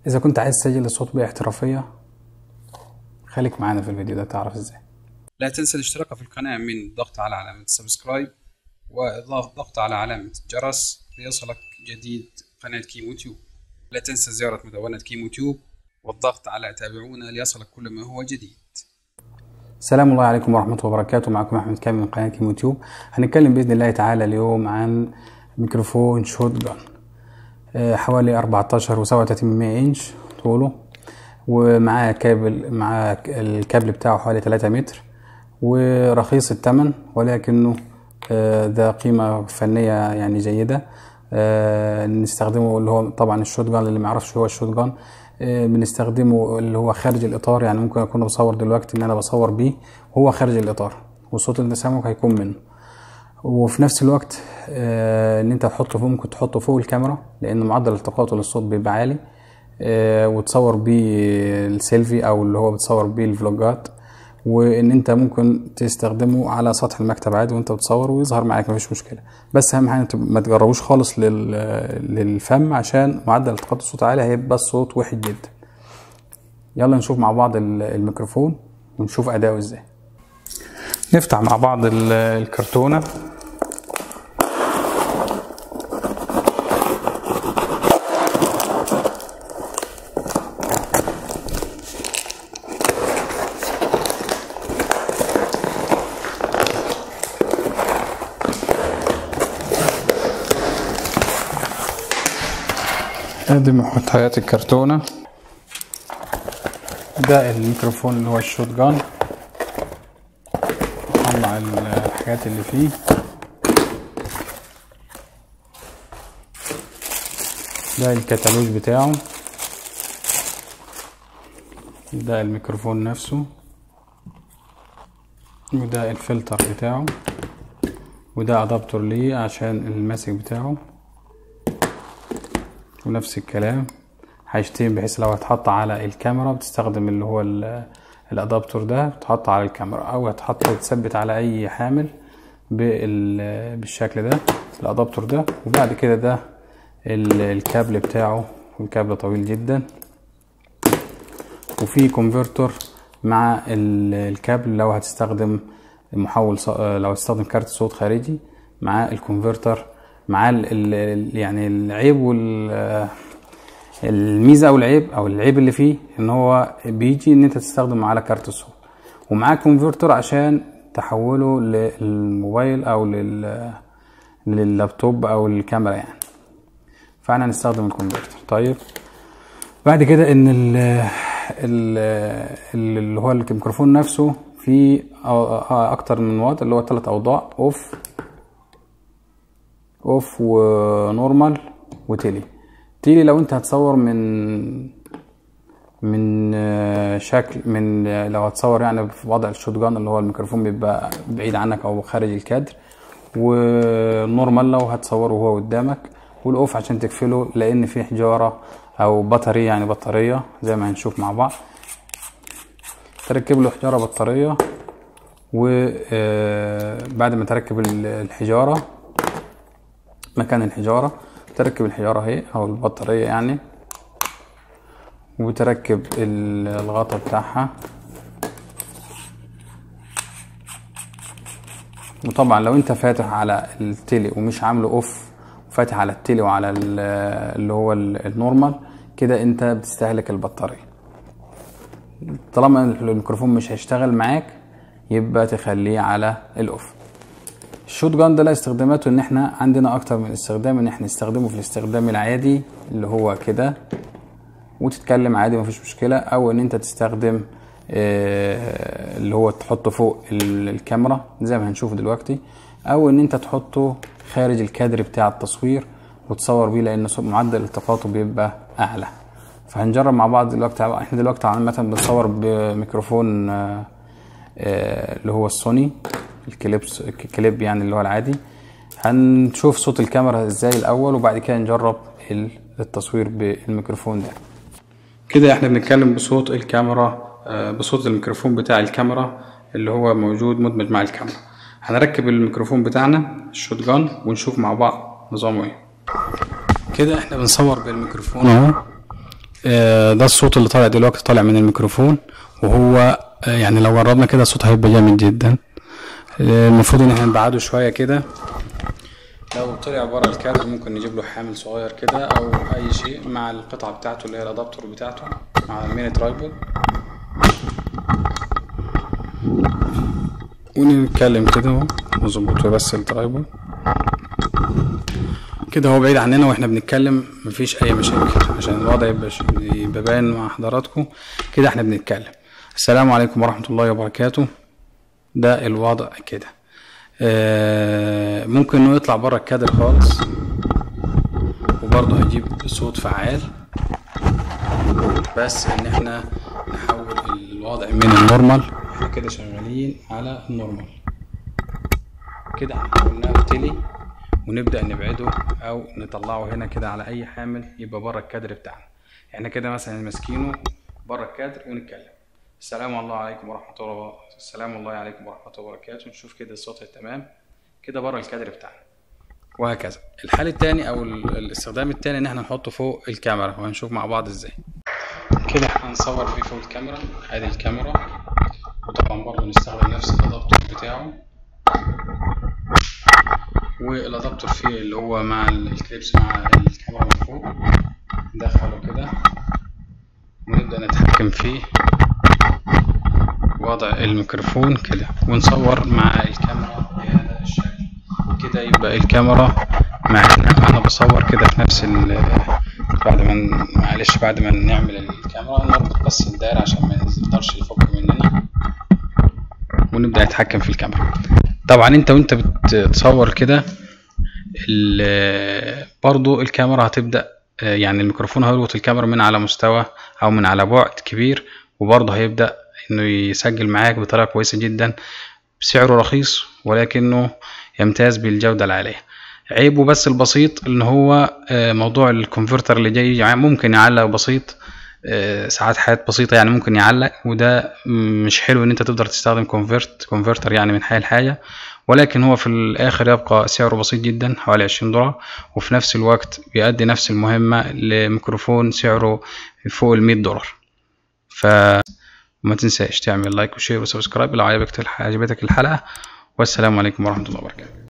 إذا كنت عايز تسجل الصوت باحترافية خليك معانا في الفيديو ده تعرف ازاي لا تنسى الاشتراك في القناة من الضغط على علامة السبسكرايب والضغط على علامة الجرس ليصلك جديد قناة كيمو تيوب لا تنسى زيارة مدونة كيمو تيوب والضغط على تابعونا ليصلك كل ما هو جديد السلام الله عليكم ورحمة الله وبركاته معكم أحمد كامل من قناة كيمو تيوب هنتكلم بإذن الله تعالى اليوم عن ميكروفون شوت جان آه، حوالي 14 و37 انش طوله ومعاه كابل معاه الكابل بتاعه حوالي 3 متر ورخيص الثمن ولكنه آه، ذا قيمة فنية يعني جيدة آه، نستخدمه اللي هو طبعا الشوت جان اللي ما يعرفش هو الشوت جان آه، بنستخدمه اللي هو خارج الإطار يعني ممكن أكون بصور دلوقتي إن أنا بصور بيه وهو خارج الإطار وصوت التسامح هيكون منه وفي نفس الوقت آه، ان انت تحطه فوق ممكن تحطه فوق الكاميرا لان معدل التقاطه للصوت بيبقى عالي آه، وتصور بيه السيلفي او اللي هو بتصور بيه الفلوجات وان انت ممكن تستخدمه على سطح المكتب عادي وانت بتصور ويظهر معاك مفيش مشكله بس اهم حاجه انت ما تجربوش خالص لل... للفم عشان معدل التقاط الصوت عالي هيبقى الصوت وحش جدا يلا نشوف مع بعض ال- الميكروفون ونشوف اداؤه ازاي نفتح مع بعض ال- الكرتونه ادي محتويات الكرتونة ده الميكروفون اللي هو الشوت جان طلع الحاجات اللي فيه ده الكتالوج بتاعه ده الميكروفون نفسه وده الفلتر بتاعه وده ادابتور ليه عشان الماسك بتاعه ونفس الكلام حاجتين بحيث لو هتحط على الكاميرا بتستخدم اللي هو ال- الادابتور ده بتحط على الكاميرا او هتحط تثبت على اي حامل بال- بالشكل ده الادابتور ده وبعد كده ده ال- الكابل بتاعه والكابل طويل جدا وفي كونفرتور مع ال- الكابل لو هتستخدم محول ص- لو هتستخدم كارت صوت خارجي مع الكونفرتر مع ال ال يعني العيب وال الميزه او العيب او العيب اللي فيه ان هو بيجي ان انت تستخدمه على كارت الصوت ومعاه كونفرتر عشان تحوله للموبايل او لل لللابتوب او الكاميرا يعني فاحنا هنستخدم الكونفرتر طيب بعد كده ان ال ال اللي هو الميكروفون نفسه فيه اكتر من واط اللي هو ثلاث اوضاع اوف اوف ونورمال وتيلي تيلي لو انت هتصور من من آه، شكل من آه، لو هتصور يعني في وضع الشوت جان اللي هو الميكروفون بيبقى بعيد عنك او خارج الكادر ونورمال لو هتصوره وهو قدامك والاوف عشان تقفله لان في حجاره او بطاريه يعني بطاريه زي ما هنشوف مع بعض تركب له حجاره بطاريه وبعد ما تركب ال- الحجاره مكان الحجارة تركب الحجارة اهي او البطارية يعني وتركب ال- الغطا بتاعها وطبعا لو انت فاتح على التيلي ومش عامله اوف وفاتح على التيلي وعلى ال- اللي هو ال- النورمال كده انت بتستهلك البطارية طالما الميكروفون مش هيشتغل معاك يبقى تخليه على الاوف الشوت جان ده له استخداماته ان احنا عندنا اكتر من استخدام ان احنا نستخدمه في الاستخدام العادي اللي هو كده وتتكلم عادي مفيش مشكلة او ان انت تستخدم آه، اللي هو تحطه فوق ال- الكاميرا زي ما هنشوف دلوقتي او ان انت تحطه خارج الكادر بتاع التصوير وتصور بيه لان صوت- معدل التقاطه بيبقى اعلى فهنجرب مع بعض دلوقتي احنا دلوقتي عامة بنصور بميكروفون آه، آه، اللي هو السوني الكليبس الكليب يعني اللي هو العادي هنشوف صوت الكاميرا ازاي الاول وبعد كده نجرب ال- التصوير بالميكروفون ده كده احنا بنتكلم بصوت الكاميرا آه، بصوت الميكروفون بتاع الكاميرا اللي هو موجود مدمج مع الكاميرا هنركب الميكروفون بتاعنا الشوت جان ونشوف مع بعض نظامه ايه كده احنا بنصور بالميكروفون اهو آه، ده الصوت اللي طالع دلوقتي طالع من الميكروفون وهو آه، يعني لو جربنا كده الصوت هيبقى جامد جدا آه، المفروض ان احنا نبعده شويه كده لو طلع بره الكادر ممكن نجيب له حامل صغير كده او اي شيء مع القطعه بتاعته اللي هي الادابتور بتاعته مع الميني ترايبود ونتكلم كده اهو نظبطه بس الترايبود كده هو بعيد عننا واحنا بنتكلم مفيش اي مشاكل عشان الوضع يبقى ش- يبقى باين مع حضراتكم كده احنا بنتكلم السلام عليكم ورحمة الله وبركاته ده الوضع كده آه ممكن انه يطلع بره الكادر خالص وبرضه هيجيب صوت فعال بس ان احنا نحول الوضع من النورمال احنا كده شغالين على النورمال كده حولناه تيلي ونبدأ نبعده أو نطلعه هنا كده على أي حامل يبقى بره الكادر بتاعنا احنا كده مثلا ماسكينه بره الكادر ونتكلم السلام الله عليكم ورحمة الله السلام الله عليكم ورحمة الله وبركاته نشوف كده الصوت تمام كده بره الكادر بتاعنا وهكذا الحل التاني أو ال- الاستخدام التاني إن احنا نحطه فوق الكاميرا وهنشوف مع بعض ازاي كده احنا هنصور فيه فوق الكاميرا ادي الكاميرا وطبعا برضه نستخدم نفس الادابتور بتاعه والادابتور فيه اللي هو مع الكليبس مع الكاميرا من فوق ندخله كده ونبدأ نتحكم فيه وضع الميكروفون كده ونصور مع الكاميرا بهذا الشكل كده يبقى الكاميرا معانا انا بصور كده في نفس ال بعد ما ن- معلش بعد ما نعمل الكاميرا نربط بس الدايرة عشان ما يقدرش يفك مننا ونبدأ نتحكم في الكاميرا طبعا انت وانت بتصور كده ال- برضو الكاميرا هتبدأ آه، يعني الميكروفون هيلقط الكاميرا من على مستوى او من على بعد كبير وبرضه هيبدأ انه يسجل معاك بطريقة كويسة جدا بسعره رخيص ولكنه يمتاز بالجودة العالية عيبه بس البسيط ان هو آه، موضوع الكونفرتر اللي جاي يعني ممكن يعلق بسيط آه، ساعات حاجات بسيطة يعني ممكن يعلق وده مش حلو ان انت تقدر تستخدم كونفرت كونفرتر يعني من حاجة لحاجة ولكن هو في الاخر يبقى سعره بسيط جدا حوالي 20 دولار وفي نفس الوقت بيأدي نفس المهمة لميكروفون سعره فوق ال 100 دولار فما تنساش تعمل لايك وشير وسبسكرايب لو عجبتك عجبتك الحلقة والسلام عليكم ورحمة الله وبركاته